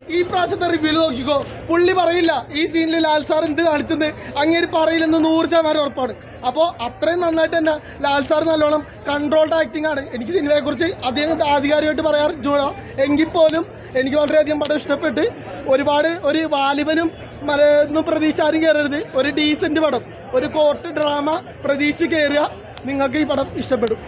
ഈ പ്രാവശ്യത്തെ റിവ്യൂ നോക്കിക്കോ പുള്ളി പറയില്ല ഈ സീനിൽ ലാൽ സാർ എന്ത് കാണിച്ചെന്ന് അങ്ങേര് പറയില്ലെന്ന് നൂറ് ശതമാനം ഉറപ്പാണ് അപ്പോൾ അത്രയും നന്നായിട്ട് തന്നെ ലാൽ സാർ നല്ലോണം കൺട്രോൾഡ് ആക്ടിംഗ് ആണ് എനിക്ക് സിനിമയെക്കുറിച്ച് അധികം ആധികാരികമായിട്ട് പറയാൻ അറിഞ്ഞൂടാ എങ്കിൽ പോലും എനിക്ക് വളരെയധികം പടം ഇഷ്ടപ്പെട്ട് ഒരുപാട് ഒരു വാലിബനും മല- ഒന്നും പ്രതീക്ഷ ആരും കയറരുത് ഒരു ഡീസൻറ്റ് പടം ഒരു കോർട്ട് ഡ്രാമ പ്രതീക്ഷ കയറുക നിങ്ങൾക്ക് ഈ പടം ഇഷ്ടപ്പെടും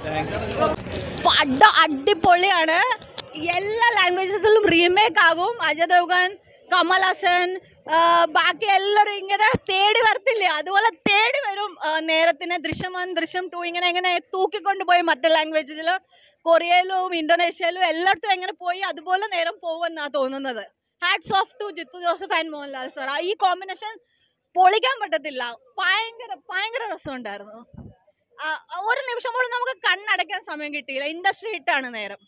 പടം അടിപൊളിയാണ് എല്ലാ ലാംഗ്വേജസിലും റീമേക്ക് ആകും അജയ് ദേവ്ഗൻ കമൽ ഹാസൻ ആ, ബാക്കി എല്ലാവരും ഇങ്ങനെ തേടി വരത്തില്ലേ അതുപോലെ തേടി വരും ആ, നേരത്തിന് ദൃശ്യം വൺ ദൃശ്യം ടു ഇങ്ങനെ ഇങ്ങനെ തൂക്കിക്കൊണ്ടുപോയി മറ്റു ലാംഗ്വേജിൽ കൊറിയയിലും ഇന്തോനേഷ്യയിലും എല്ലായിടത്തും എങ്ങനെ പോയി അതുപോലെ നേരം പോകുമെന്നാണ് തോന്നുന്നത് hats off to Jeethu Joseph and Mohanlal sir ഈ കോമ്പിനേഷൻ പൊളിക്കാൻ പറ്റത്തില്ല ഭയങ്കര ഭയങ്കര രസമുണ്ടായിരുന്നു ആ, ഒരു നിമിഷം പോലും നമുക്ക് കണ്ണടയ്ക്കാൻ സമയം കിട്ടിയില്ല ഇൻഡസ്ട്രി ഹിറ്റാണ് നേരം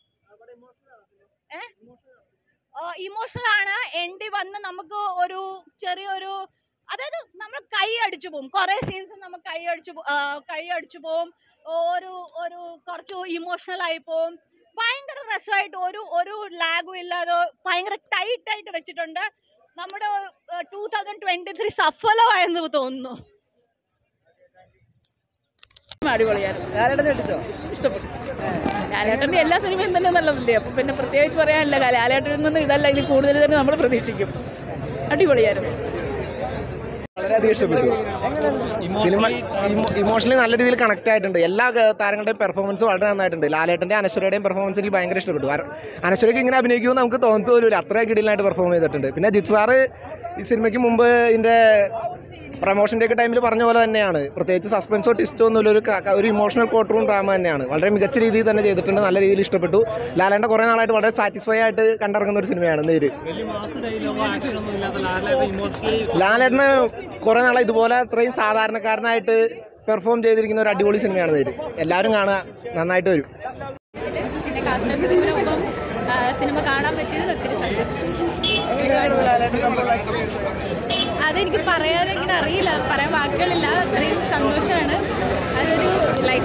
ഇമോഷണൽ ആണ് എൻഡി വന്ന് നമുക്ക് ഒരു ചെറിയൊരു അതായത് നമ്മൾ കൈ അടിച്ചു പോകും കുറെ സീൻസ് നമുക്ക് കൈ അടിച്ചു പോ- ആ, കൈ അടിച്ചു പോകും ഒരു ഒരു കുറച്ച് ഇമോഷണൽ ആയി പോകും ഭയങ്കര രസമായിട്ട് ഒരു ഒരു ലാഗും ഇല്ലാതെ ഭയങ്കര ടൈറ്റ് ആയിട്ട് വെച്ചിട്ടുണ്ട് നമ്മുടെ ടൂ തൗസൻഡ് ട്വന്റി ത്രീ സഫലമായെന്ന് തോന്നുന്നു അടിപൊളിയായിരുന്നു ഇഷ്ടപ്പെട്ടു ലാലേട്ടൻ്റെ എല്ലാ സിനിമയും തന്നെ നല്ലതല്ലേ അപ്പം പിന്നെ പ്രത്യേകിച്ച് പറയാനില്ല ലാലേട്ടനിൽ നിന്ന് ഇതല്ല ഇതിൽ കൂടുതൽ തന്നെ നമ്മൾ പ്രതീക്ഷിക്കും അടിപൊളിയായിരുന്നു വളരെയധികം ഇഷ്ടപ്പെട്ടു സിനിമ ഇമോഷണലി നല്ല രീതിയിൽ കണക്ട് ആയിട്ടുണ്ട് എല്ലാ ക- താരങ്ങളുടെയും പെർഫോമൻസ് വളരെ നന്നായിട്ടുണ്ട് ലാലേട്ടൻ്റെ അനശ്വരയുടെയും പെർഫോമൻസ് എനിക്ക് ഭയങ്കര ഇഷ്ടപ്പെട്ടു കാരണം അനശ്വരയ്ക്ക് ഇങ്ങനെ അഭിനയിക്കുമെന്ന് നമുക്ക് തോന്നത്തു പോലും അത്രയും കിടിലായിട്ട് പെർഫോം ചെയ്തിട്ടുണ്ട് പിന്നെ ജിത്ത് സാറ് ഈ സിനിമയ്ക്ക് മുമ്പ് ഇതിൻ്റെ പ്രൊമോഷൻ്റെ ഒക്കെ ടൈമിൽ പറഞ്ഞ പോലെ തന്നെയാണ് പ്രത്യേകിച്ച് സസ്പെൻസോ ടിസ്റ്റോ ഒന്നുമില്ല ഒരു ക- ക- ഒരു ഇമോഷണൽ കോർട്ട് റൂം ഡ്രാമ തന്നെയാണ് വളരെ മികച്ച രീതിയിൽ തന്നെ ചെയ്തിട്ടുണ്ട് നല്ല രീതിയിൽ ഇഷ്ടപ്പെട്ടു ലാലേട്ട കുറേ നാളായിട്ട് വളരെ സാറ്റിസ്ഫൈ ആയിട്ട് കണ്ടിറങ്ങുന്ന ഒരു സിനിമയാണ് നേര് ലാലേട്ടന് കുറേ നാളെ ഇതുപോലെ അത്രയും സാധാരണക്കാരനായിട്ട് പെർഫോം ചെയ്തിരിക്കുന്ന ഒരു അടിപൊളി സിനിമയാണ് നേര് എല്ലാവരും കാണുക നന്നായിട്ട് വരും പിന്നെ കാസർഗോഡിനൊപ്പം സിനിമ കാണാൻ പറ്റിയതിൽ ഒത്തിരി സന്തോഷം അതെനിക്ക് പറയാനെങ്ങനെ അറിയില്ല പറയാൻ വാക്കുകളില്ല അത്രയും സന്തോഷമാണ് അതൊരു ലൈഫ്